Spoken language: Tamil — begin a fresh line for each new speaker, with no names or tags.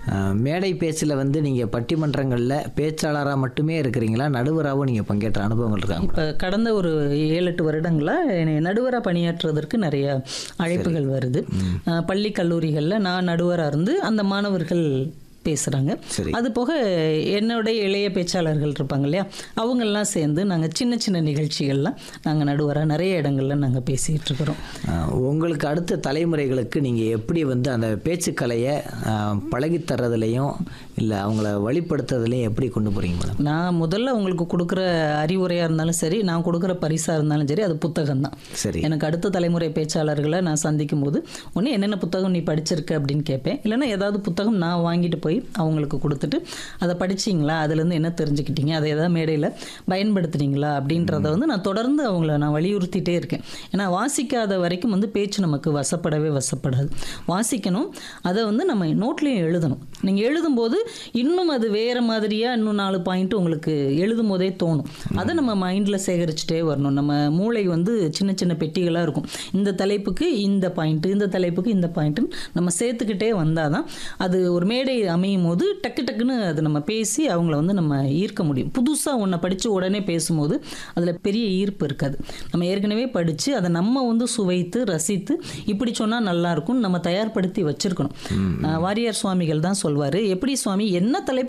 அஹ், மேடை பேச்சில் வந்து நீங்கள் பட்டிமன்றங்களில் பேச்சாளராக மட்டுமே இருக்கிறீங்களா நடுவராகவும் நீங்கள் பங்கேற்ற அனுபவங்கள் இருக்காங்க
இப்போ கடந்த ஒரு ஏழு எட்டு வருடங்களாக என்னை நடுவராக பணியாற்றுவதற்கு நிறைய அழைப்புகள் வருது அஹ், பள்ளி கல்லூரிகளில் நான் நடுவராக இருந்து அந்த மாணவர்கள் பேசுகிறாங்க
சரி.
அது போக என்னுடைய இளைய பேச்சாளர்கள் இருப்பாங்க இல்லையா அவங்கெல்லாம் சேர்ந்து நாங்கள் சின்ன சின்ன நிகழ்ச்சிகள்லாம் நாங்கள் நடுவராக நிறைய இடங்கள்ல நாங்கள் பேசிகிட்டு இருக்கிறோம்
அஹ், உங்களுக்கு அடுத்த தலைமுறைகளுக்கு நீங்கள் எப்படி வந்து அந்த பேச்சுக்கலையை அஹ், பழகித் தர்றதுலையும் இல்லை அவங்கள வழிப்படுத்துறதுலையும் எப்படி கொண்டு போகிறீங்க மேடம்
நான் முதல்ல உங்களுக்கு கொடுக்குற அறிவுரையாக இருந்தாலும் சரி நான் கொடுக்குற பரிசாக இருந்தாலும் சரி அது புத்தகம் தான்
சரி
எனக்கு அடுத்த தலைமுறை பேச்சாளர்களை நான் சந்திக்கும் போது ஒன்று என்னென்ன புத்தகம் நீ படிச்சிருக்க அப்படின்னு கேட்பேன் இல்லைன்னா ஏதாவது புத்தகம் நான் வாங்கிட்டு போய் அவங்களுக்கு கொடுத்துட்டு அதை படிச்சீங்களா அதுலேருந்து என்ன தெரிஞ்சுக்கிட்டீங்க அதை ஏதாவது மேடையில் பயன்படுத்துனீங்களா அப்படின்றத வந்து நான் தொடர்ந்து அவங்கள நான் வலியுறுத்திட்டே இருக்கேன் ஏன்னா வாசிக்காத வரைக்கும் வந்து பேச்சு நமக்கு வசப்படவே வசப்படாது வாசிக்கணும் அதை வந்து நம்ம நோட்லேயும் எழுதணும் நீங்கள் எழுதும்போது இன்னும் அது வேறு மாதிரியாக இன்னும் நாலு பாயிண்ட் உங்களுக்கு எழுதும் போதே தோணும் அதை நம்ம மைண்டில் சேகரிச்சுட்டே வரணும் நம்ம மூளை வந்து சின்ன சின்ன பெட்டிகளாக இருக்கும் இந்த தலைப்புக்கு இந்த பாயிண்ட்டு இந்த தலைப்புக்கு இந்த பாயிண்ட்டுன்னு நம்ம சேர்த்துக்கிட்டே வந்தால் தான் அது ஒரு மேடை அமையும் போது டக்கு டக்குன்னு அது நம்ம பேசி அவங்கள வந்து நம்ம ஈர்க்க முடியும் புதுசாக ஒன்றை படித்து உடனே பேசும்போது அதில் பெரிய ஈர்ப்பு இருக்காது நம்ம ஏற்கனவே படித்து அதை நம்ம வந்து சுவைத்து ரசித்து இப்படி சொன்னால் நல்லா இருக்கும்னு நம்ம தயார்படுத்தி வச்சிருக்கணும் அஹ் வாரியார் சுவாமிகள் தான் சொல்வார் எப்படி சுவாமி என்ன தலைப்பு